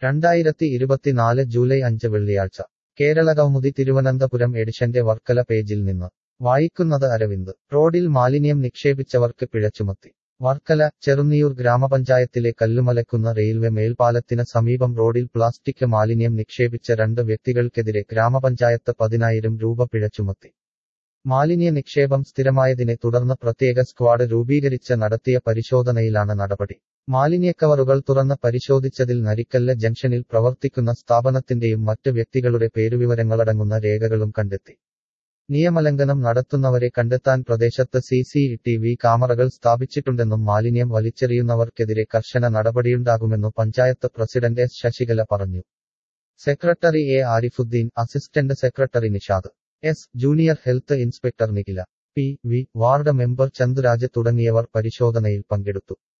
രണ്ടായിരത്തി ഇരുപത്തിനാല് ജൂലൈ അഞ്ച് വെള്ളിയാഴ്ച കേരള കൗമുദി തിരുവനന്തപുരം എഡിഷന്റെ വർക്കല പേജിൽ നിന്ന് വായിക്കുന്നത് അരവിന്ദ് റോഡിൽ മാലിന്യം നിക്ഷേപിച്ചവർക്ക് പിഴ ചുമത്തി വർക്കല ചെറുന്നിയൂർ ഗ്രാമപഞ്ചായത്തിലെ കല്ലുമലക്കുന്ന റെയിൽവേ മേൽപ്പാലത്തിന് സമീപം റോഡിൽ പ്ലാസ്റ്റിക് മാലിന്യം നിക്ഷേപിച്ച രണ്ട് വ്യക്തികൾക്കെതിരെ ഗ്രാമപഞ്ചായത്ത് പതിനായിരം രൂപ പിഴ ചുമത്തി മാലിന്യ നിക്ഷേപം സ്ഥിരമായതിനെ തുടർന്ന് പ്രത്യേക സ്ക്വാഡ് രൂപീകരിച്ച് നടത്തിയ പരിശോധനയിലാണ് നടപടി മാലിന്യക്കവറുകൾ തുറന്ന് പരിശോധിച്ചതിൽ നരിക്കല്ല് ജംഗ്ഷനിൽ പ്രവർത്തിക്കുന്ന സ്ഥാപനത്തിന്റെയും മറ്റ് വ്യക്തികളുടെ പേരുവിവരങ്ങളടങ്ങുന്ന രേഖകളും കണ്ടെത്തി നിയമലംഘനം നടത്തുന്നവരെ കണ്ടെത്താൻ പ്രദേശത്ത് സി സി ടി വി ക്യാമറകൾ സ്ഥാപിച്ചിട്ടുണ്ടെന്നും മാലിന്യം വലിച്ചെറിയുന്നവർക്കെതിരെ കർശന നടപടിയുണ്ടാകുമെന്നു പഞ്ചായത്ത് പ്രസിഡന്റ് എസ് ശശികല പറഞ്ഞു secretary A Arifuddin assistant secretary Nishad S junior health inspector Nikhila P V ward member Chanduraj തുടങ്ങിയവർ പരിശോധനയിൽ പങ്കെടുത്തു